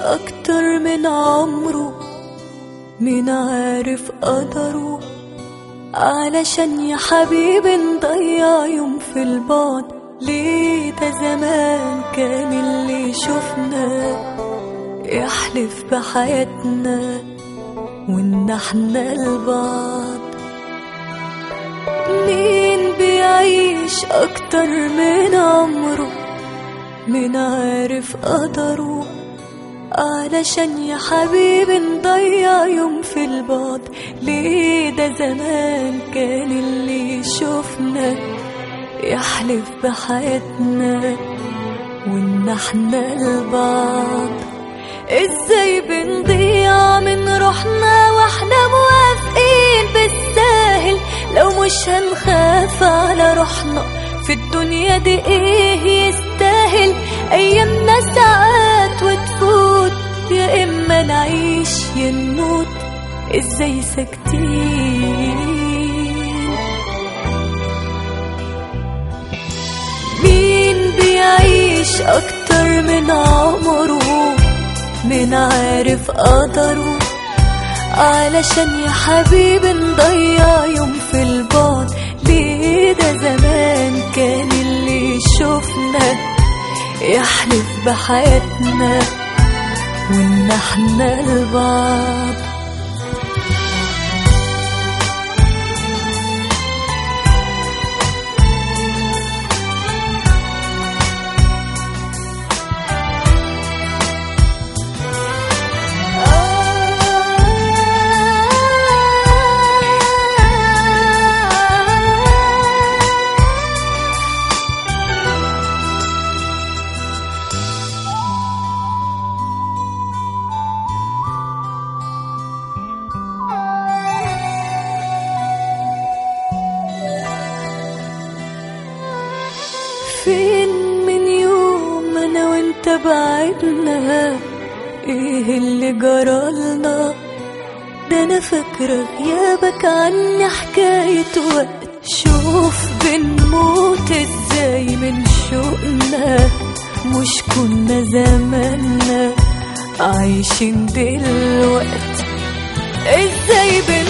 أكتر من عمره مين عارف قدره علشان يا حبيبي نضيع يوم في البعد ليه ده زمان كان اللي شفنا يحلف بحياتنا وان احنا لبعض مين بيعيش اكتر من عمره مين عارف قدره علشان يا حبيبي نضيع يوم في البعد ليه ده زمان كان اللي شفنا يحلف بحياتنا وان احنا لبعض ازاي بنضيع من روحنا واحنا موافقين بالساهل لو مش هنخاف على روحنا في الدنيا دي ايه يستاهل ايامنا ساعات وتفوت يا اما نعيش يا نموت ازاي ساكتين مين بيعيش اكتر من عمره من عارف قدره علشان يا حبيبي نضيع يوم في البعد ليه ده زمان كان اللي شفنا يحلف بحياتنا وان احنا لبعض فين من يوم انا وانت بعدنا ايه اللي جرالنا ده انا فاكرة غيابك عني حكاية وقت شوف بنموت ازاي من شوقنا مش كنا زماننا عايشين دلوقتي ازاي بن